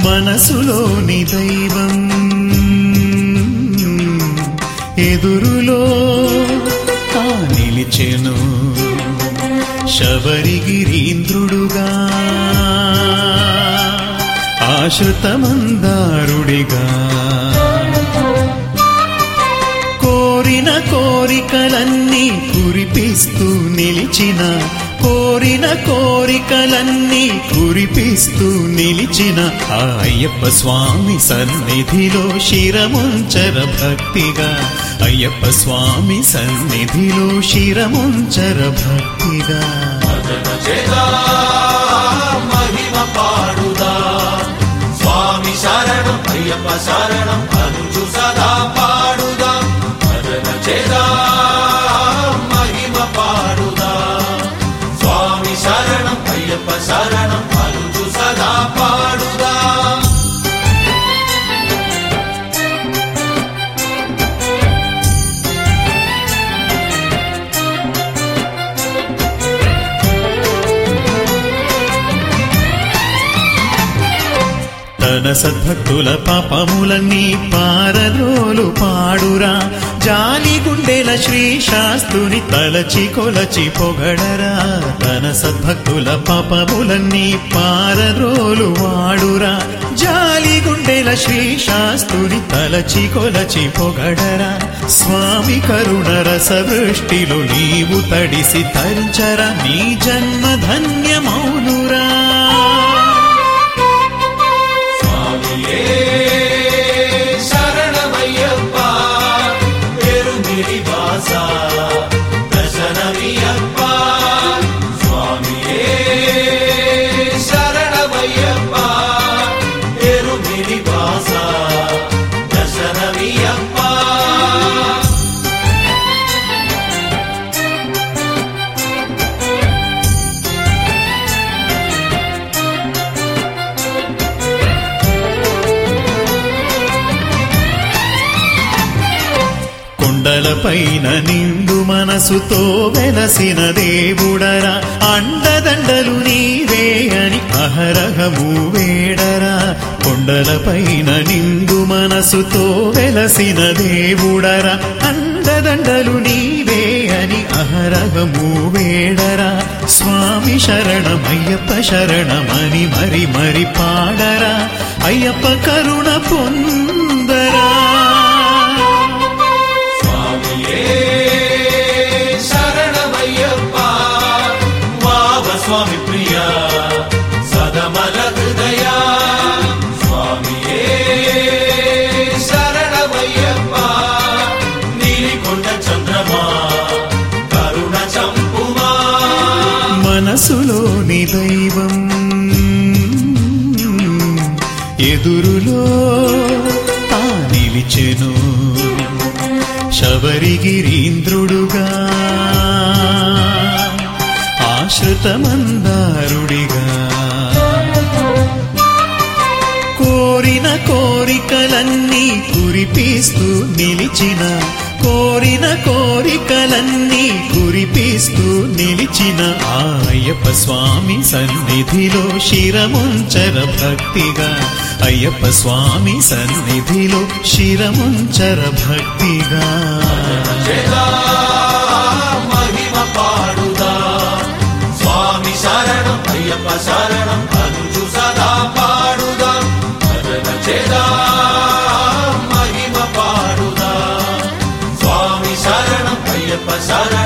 మనసులోని దైవం ఎదురులో తా నిలిచెను శబరిగిరీంద్రుడుగా ఆశ్రితమందారుడిగా కోరిన కోరికలన్నీ కురిపిస్తూ నిలిచిన కోరిన కోరికలన్నీ కురిపిస్తూ నిలిచిన ఆ అయ్యప్ప స్వామి సన్నిధిలో శిరముంచర భక్తిగా అయ్యప్ప స్వామి సన్నిధిలో శిరముంచర భక్తిగా భజన చేదా మహిమ పాడుదా స్వామి శరణం అయ్యప్ప శరణం అనుజు సదా పాడుదా భజన చేదా మహిమ పాడుదా స్వామి శరణం అయ్యప్ప శరణం అనుజు సదా పాడుదా తన సద్భక్తుల పాపములన్నీ పారద్రోలు పాడురా జాలి గుండెల శ్రీ శాస్తుని తలచి కొలచి పొగడరా తన సద్భక్తుల పాపములన్నీ పారద్రోలు వాడురా జాలి గుండెల శ్రీ శాస్తుని తలచి కొలచి పొగడరా స్వామి కరుణ రస వృష్టిలో నీవు తడిసి తరించరా నీ జన్మ ధన్యమౌనురా స్వామియే శరణమయ్యప్ప పెరుమిరి వాస దర్శనమియప్ప స్వామియే శరణమయ్యప్ప పెరుమిరి వాస దర్శనమియప్ప కొండలపైన నిండు మనసుతో వెలసిన దేవుడరా అండదండలు నీవే అని అహరహము వేడరా కొండలపైన నిండు మనసుతో వెలసిన దేవుడరా అండదండలు నీవే అని అహరహము వేడరా స్వామి శరణమయ్యప్ప శరణమని మరి మరి పాడరా అయ్యప్ప కరుణ పొందరా స్వామియే శరణమయ్యప్ప వావ స్వామి ప్రియ సదమల హృదయ స్వామియే శరణమయ్యప్ప నీలికొండ చంద్రమా కరుణ చంపుమా మనసులోని దైవం ఎదురులో తా నిలిచెను శబరిగిరీంద్రుడుగా ఆశ్రితమందారుడిగా కోరిన కోరికలన్నీ కురిపిస్తూ నిలిచిన కోరిన కోరికలన్నీ కురిపిస్తూ నిలిచిన ఆ అయ్యప్ప స్వామి సన్నిధిలో శిరముంచర భక్తిగా అయ్యప్ప స్వామి సన్నిధిలో శిరముంచర భక్తిగా చేదా మహిమ పాడుదా స్వామి శరణం అయ్యప్ప శరణం అనుజు సదా పాడుదా భజన చేదా మహిమ పాడుదా స్వామి శరణం అయ్యప్ప శరణం